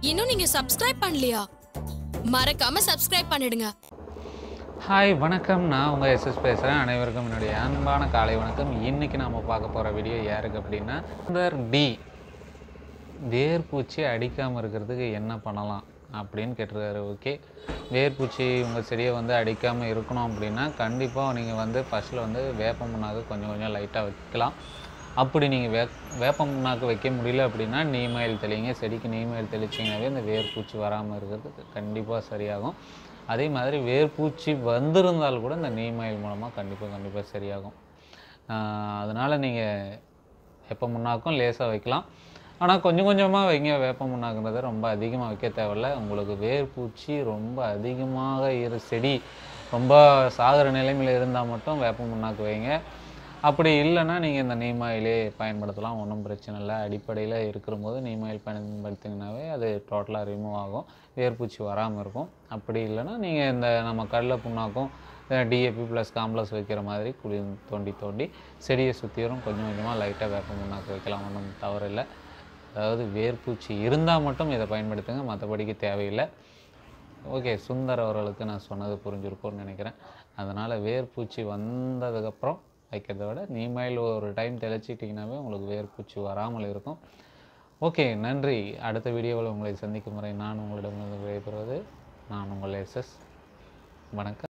இன்னும் நீங்க சப்ஸ்கிரைப் பண்ணலையா மறக்காம சப்ஸ்கிரைப் பண்ணிடுங்க ஹாய் வணக்கம் நான் உங்கள் எஸ்எஸ் பேசுகிறேன் அனைவருக்கும் என்னுடைய அன்பான காலை வணக்கம் இன்றைக்கி நாம் பார்க்க போகிற வீடியோ யாருக்கு அப்படின்னா சுந்தர் டி வேர்பூச்சி அடிக்காமல் இருக்கிறதுக்கு என்ன பண்ணலாம் அப்படின்னு கேட்டிருக்காரு ஓகே வேர்பூச்சி உங்கள் செடியை வந்து அடிக்காமல் இருக்கணும் அப்படின்னா கண்டிப்பாக நீங்கள் வந்து ஃபஸ்ட்டில் வந்து வேப்ப முன்னாக்கு கொஞ்சம் கொஞ்சம் லைட்டாக வைக்கலாம் அப்படி நீங்கள் வே வேப்ப முன்னாக்கு வைக்க முடியல அப்படின்னா நீமயில் தெளிங்க செடிக்கு நீமயில் தெளிச்சிங்கனாவே இந்த வேர்பூச்சி வராமல் இருக்கிறதுக்கு கண்டிப்பாக சரியாகும் அதே மாதிரி வேர்பூச்சி வந்திருந்தால் கூட இந்த நீமயில் மூலமாக கண்டிப்பாக கண்டிப்பாக சரியாகும் அதனால் நீங்கள் எப்போ முன்னாக்கும் லேசாக வைக்கலாம் ஆனால் கொஞ்சம் கொஞ்சமாக வைங்க வேப்ப முன்னாக்குன்றதை ரொம்ப அதிகமாக வைக்க தேவையில்ல உங்களுக்கு வேர்பூச்சி ரொம்ப அதிகமாக இரு செடி ரொம்ப சாகிற நிலைமையில் இருந்தால் மட்டும் வேப்ப முன்னாக்கு வைங்க அப்படி இல்லைன்னா நீங்கள் இந்த நீமாயிலே பயன்படுத்தலாம் ஒன்றும் பிரச்சனை இல்லை அடிப்படையில் இருக்கிறபோது நீமாயில் பயன்படுத்திங்கனாவே அது டோட்டலாக ரிமூவ் ஆகும் வேர்பூச்சி வராமல் இருக்கும் அப்படி இல்லைன்னா நீங்கள் இந்த நம்ம கடலை புண்ணாக்கும் டிஏபி ப்ளஸ் காம்ப்ளெக்ஸ் வைக்கிற மாதிரி குழி தோண்டி தோண்டி செடியை சுற்றியும் கொஞ்சம் கொஞ்சமாக லைட்டாக வேப்ப முன்னாக்கு வைக்கலாம் ஒன்றும் தவறில்லை அதாவது வேர்பூச்சி இருந்தால் மட்டும் இதை பயன்படுத்துங்க மற்றபடிக்கு தேவையில்லை ஓகே சுந்தர் அவர்களுக்கு நான் சொன்னது புரிஞ்சிருக்கும்னு நினைக்கிறேன் அதனால் வேர்பூச்சி வந்ததுக்கப்புறம் வைக்கிறத விட நீமையில் ஒரு டைம் தெளிச்சிட்டிங்கனாவே உங்களுக்கு வேர்பூச்சி வராமல் இருக்கும் ஓகே நன்றி அடுத்த வீடியோவில் உங்களை சந்திக்கும் முறை நான் உங்களிடமிருந்து விடைபெறுவது நான் உங்கள் எஸ்எஸ் வணக்கம்